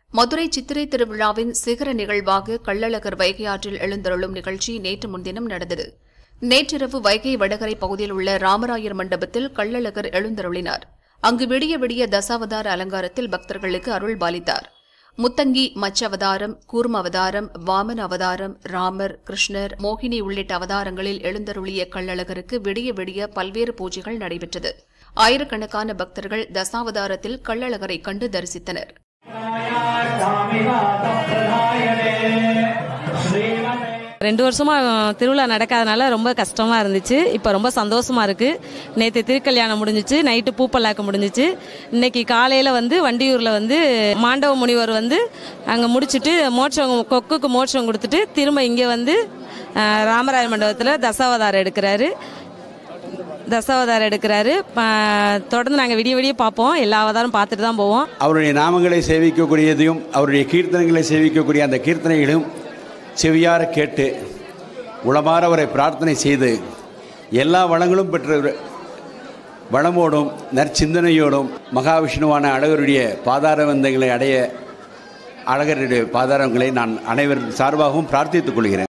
மதுரை சித்திரை திருவிழாவின் சிகர நிகழ்வாக கள்ளழகர் வைகை ஆற்றில் எழுந்தருளும் நிகழ்ச்சி நேற்று முன்தினம் நடந்தது நேற்றிரவு வைகை வடகரை பகுதியில் உள்ள ராமராயர் மண்டபத்தில் கள்ளழகர் எழுந்தருளினார் அங்கு விடிய விடிய தசாவதார அலங்காரத்தில் பக்தர்களுக்கு அருள் பாலித்தார் முத்தங்கி மச்ச அவதாரம் கூர்ம அவதாரம் வாமன அவதாரம் ராமர் கிருஷ்ணர் மோகினி உள்ளிட்ட அவதாரங்களில் எழுந்தருளிய கள்ளழகருக்கு விடிய விடிய பல்வேறு பூஜைகள் நடைபெற்றது ஆயிரக்கணக்கான பக்தர்கள் தசாவதாரத்தில் கள்ளழகரை கண்டு தரிசித்தனர் ரெண்டு வருஷமா அஹ், திருவிழா நடக்காதனால ரொம்ப கஷ்டமா இருந்துச்சு இப்போ ரொம்ப சந்தோஷமா இருக்கு நேற்று திருக்கல்யாணம் முடிஞ்சிச்சு நைட்டு பூப்பல்லாக்கு முடிஞ்சிச்சு இன்னைக்கு காலையில வந்து வண்டியூர்ல வந்து மாண்டவ முனிவர் வந்து அங்க முடிச்சிட்டு மோட்சம் கொக்குக்கு மோட்சம் கொடுத்துட்டு திரும்ப இங்கே வந்து அஹ், ராமராய மண்டபத்தில் தசாவதாரம் எடுக்கிறாரு தசாவதாரம் எடுக்கிறாரு ப- தொடர்ந்து நாங்கள் விடிய விடிய பார்ப்போம் எல்லா அவதாரம் பார்த்துட்டு தான் போவோம் அவருடைய நாமங்களை சேவிக்கக்கூடியதையும் அவருடைய கீர்த்தனைகளை சேவிக்கக்கூடிய அந்த கீர்த்தனைகளையும் செவியார கேட்டு உளமாற அவரை பிரார்த்தனை செய்து எல்லா வளங்களும் பெற்ற வளமோடும் நற்சிந்தனையோடும் மகாவிஷ்ணுவான அழகருடைய பாதார வந்தங்களை அடைய அழகருடைய பாதாரங்களை நான் அனைவரின் சார்பாகவும் பிரார்த்தித்துக் கொள்கிறேன்